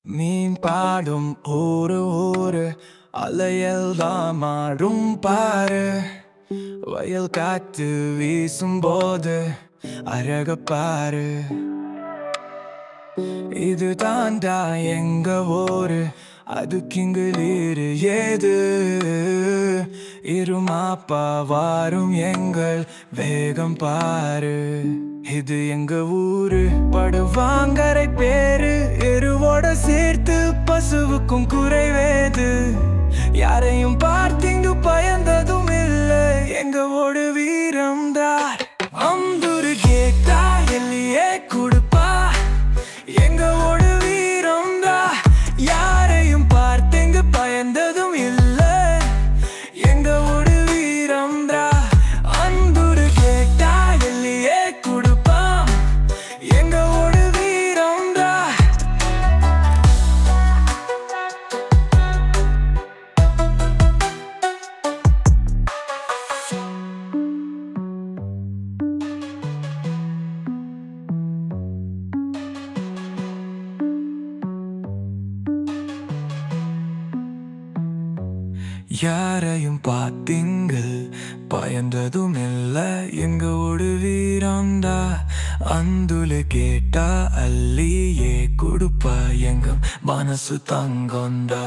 மீன் பாடும் ஒரு ஊரு அலையெல்லாம் மாறும் பாரு வயல் காத்து வீசும் போது அழக பாரு இது தாண்டா எங்க ஊரு அதுக்கிங்கு நீரு ஏது இருமாப்பா வாரும் எங்கள் வேகம் பாரு இது எங்க ஊரு படுவாங்கரை பேரு எருவோட சேர்த்து பசுவுக்கும் குறைவேது யாரையும் பார்த்திங்கு பயந்ததும் இல்லை எங்க ஓடு வீரம் தார் அம்புரு கேட்டா எல்லையே கொடுப்பா எங்க ஓடு வீரம் தா யாரையும் பார்த்தெங்கு பயந்ததும் இல்லை எங்க ஓடு வீரம் தா அன்புரு கேட்டா எல்லையே கொடுப்பா எங்க ஓடு வீரம் தா யாரையும் பார்த்தீங்கள் பயந்ததும் இல்லை எங்க ஒரு வீரம்டா அந்துல கேட்டா அள்ளியே கொடுப்பா எங்க மனசு தங்கொண்டா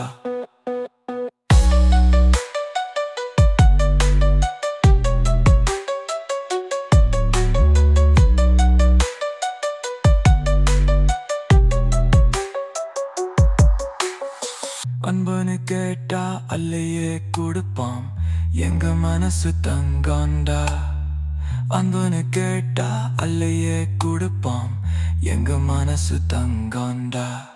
அன்பனு கேட்டா அல்லையே கொடுப்பான் எங்க மனசு தங்கண்டா அன்பனு கேட்டா அல்லையே கொடுப்பான் எங்க மனசு தங்கண்டா